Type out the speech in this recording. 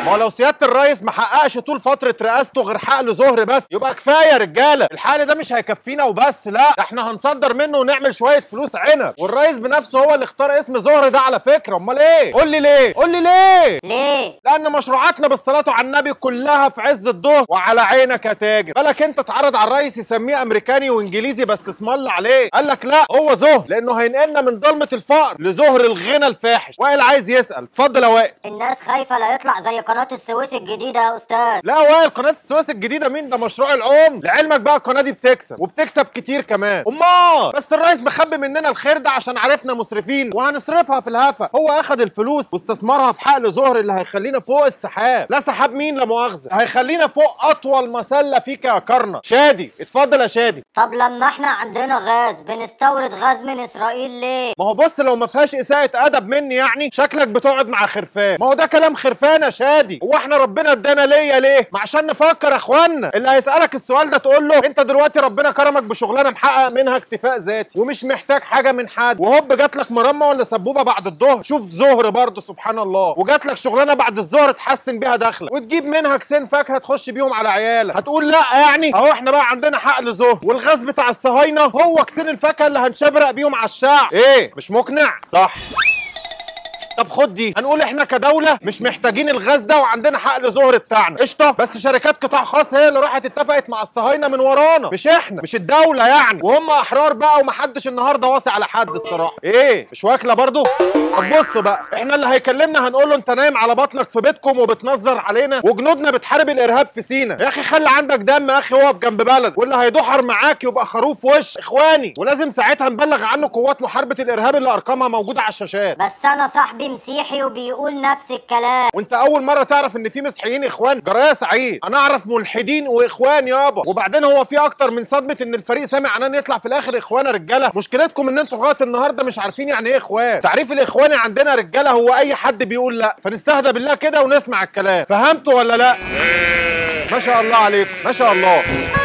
ما هو لو سياده الرئيس ما حققش طول فتره رئاسته غير حقل زهر بس يبقى كفايه يا رجاله الحقل ده مش هيكفينا وبس لا ده احنا هنصدر منه ونعمل شويه فلوس عنب والرئيس بنفسه هو اللي اختار اسم زهر ده على فكره امال ايه قول لي ليه قول لي ليه ليه لان مشروعاتنا بالصلاه على النبي كلها في عز الظهر وعلى عينك يا تاجر بالك انت اتعرض على الرئيس يسميه امريكاني وانجليزي بس اسم الله عليه قال لك لا هو زهر لانه هينقلنا من ضلمه الفقر لزهر الغنى الفاحش وائل عايز يسال اتفضل يا وائل الناس خايفه لا يطلع زي قناه السويس الجديده يا استاذ لا وائل قناه السويس الجديده مين ده مشروع الام لعلمك بقى القناه دي بتكسب وبتكسب كتير كمان امال بس الرئيس مخبي مننا الخير ده عشان عرفنا مسرفين وهنصرفها في الهفا هو اخد الفلوس واستثمرها في حقل زهر اللي هيخلينا فوق السحاب لا سحاب مين لا مؤاخذه هيخلينا فوق اطول مسله فيك يا كرنه شادي اتفضل يا شادي طب لما احنا عندنا غاز بنستورد غاز من اسرائيل ليه ما هو بص لو ما فيهاش اساءة ادب مني يعني شكلك بتقعد مع خرفان ما هو ده كلام خرفان يا شادي هو احنا ربنا ادانا ليا ليه ما عشان نفكر يا اخوانا اللي هيسالك السؤال ده تقول له انت دلوقتي ربنا كرمك بشغلانه محقق منها اكتفاء ذاتي ومش محتاج حاجه من حد وهوب جات لك مرمى ولا سبوبه بعد الظهر شوف ظهر برضه سبحان الله وجات لك شغلانه بعد الظهر تحسن بيها دخلك وتجيب منها كيسين فاكهه تخش بيهم على عيالك هتقول لا يعني اهو احنا بقى عندنا حقل ظهر والغاز بتاع الصهاينه هو كيسين الفاكهه اللي هنشبرق بيهم على الشعب ايه مش مقنع صح طب خد دي هنقول احنا كدوله مش محتاجين الغاز ده وعندنا حقل زهر بتاعنا قشطه بس شركات قطاع خاص هي اللي راحت اتفقت مع الصهاينه من ورانا مش احنا مش الدوله يعني وهم احرار بقى ومحدش النهارده واصي على حد الصراحه ايه مش واكله برضو طب بص بقى احنا اللي هيكلمنا هنقول له انت نايم على بطنك في بيتكم وبتنظر علينا وجنودنا بتحارب الارهاب في سينا يا اخي خلي عندك دم يا اخي واقف جنب بلد واللي هيدحر معاك يبقى خروف وش اخواني ولازم ساعتها نبلغ عنه قوات محاربه الارهاب اللي ارقامها موجوده على الشاشات بس انا صاحبي مسيحي وبيقول نفس الكلام وانت اول مره تعرف ان في مسيحيين اخوان جرايه سعيد انا اعرف ملحدين واخوان يابا وبعدين هو في اكتر من صدمه ان الفريق سامع عنان يطلع في الاخر اخوان يا رجاله مشكلتكم ان انتوا لغايه النهارده مش عارفين يعني ايه اخوان تعريف الاخواني عندنا رجاله هو اي حد بيقول لا فنستهدى بالله كده ونسمع الكلام فهمتوا ولا لا ما شاء الله عليكم ما شاء الله